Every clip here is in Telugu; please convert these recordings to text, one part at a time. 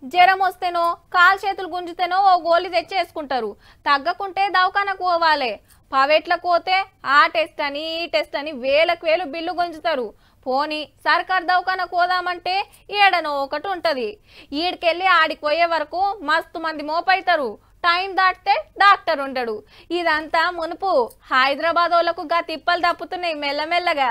జ్వరం వస్తేనో కాలు చేతులు గుంజితేనో ఓ గోలి తెచ్చేసుకుంటారు తగ్గకుంటే దవాఖానకు పోవాలి ప్రైవేట్లకు పోతే ఆ టెస్ట్ అని ఈ టెస్ట్ అని వేలకు వేలు బిల్లు గుంజుతారు పోని సర్కార్ దవాఖానకు పోదామంటే ఏడనో ఒకటి ఉంటది ఈడికెళ్ళి ఆడికి పోయే వరకు మస్తు మంది మోపైతారు టైం దాటితే డాక్టర్ ఉండడు ఇదంతా మునుపు హైదరాబాద్ వాళ్ళకు గా తిప్పలు తప్పుతున్నాయి మెల్లమెల్లగా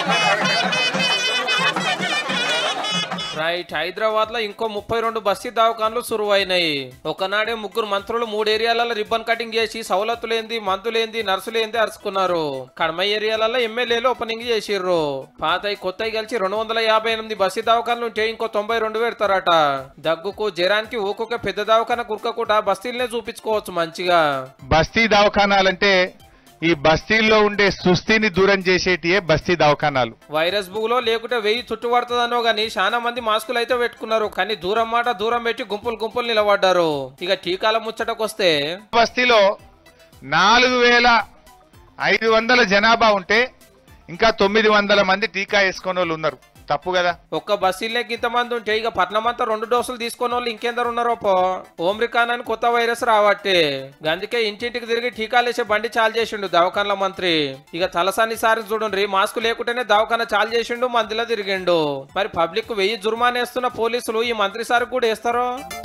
రైట్ హైదరాబాద్ లో ఇంకో ముప్పై రెండు బస్తీ దవాఖాన్లు సురువైనాయి ఒకనాడే ముగ్గురు మంత్రులు మూడు ఏరియాలలో రిబ్బన్ కటింగ్ చేసి సవలతులేంది మందులేంది నర్సులేంది అరుచుకున్నారు కడమ ఏరియాలలో ఎమ్మెల్యేలు ఓపెనింగ్ చేసిర్రు పాతయి కొత్తవి కలిసి రెండు వందల యాభై ఎనిమిది బస్తీ దవాఖాన్లు ఉంటే ఇంకో తొంభై రెండు పెడతారట దగ్గుకు జరానికి ఊకొక పెద్ద దవాఖాన కురకకుండా బస్తీలనే చూపించుకోవచ్చు మంచిగా బస్తీ దవాఖానాలంటే ఈ బస్తీల్లో ఉండే సుస్థిని దూరం చేసేటియే బస్తీ దవాఖానాలు వైరస్ బుగులో లేకుంటే వెయ్యి చుట్టుపడుతుందనో గానీ చాలా మంది మాస్కులు అయితే పెట్టుకున్నారు కానీ దూరం మాట దూరం పెట్టి గుంపులు గుంపులు నిలబడ్డారు ఇక టీకాల ముచ్చటకొస్తే బస్తీలో నాలుగు వేల ఐదు వందల జనాభా ఉంటే ఇంకా తొమ్మిది వందల మంది టీకా వేసుకునే వాళ్ళు ఉన్నారు తప్పు కదా ఒక్క బస్సీలకి ఇంతమంది ఉంటే ఇక పట్నం అంతా రెండు డోసులు తీసుకున్న వాళ్ళు ఇంకెందరు ఉన్నారో పో ఓమ్రికాన్ అని కొత్త వైరస్ రావట్టే అందుకే ఇంటింటికి తిరిగి టీకాలు వేసే బండి చాలు చేసిండు దవాఖాన్ల మంత్రి ఇక తలసాని సారి చూడండి మాస్క్ లేకుంటేనే దవాఖాన చాలు చేసిండు మందిలో తిరిగిండు మరి పబ్లిక్ వెయ్యి జుర్మానేస్తున్న పోలీసులు ఈ మంత్రి సార్ కూడా వేస్తారో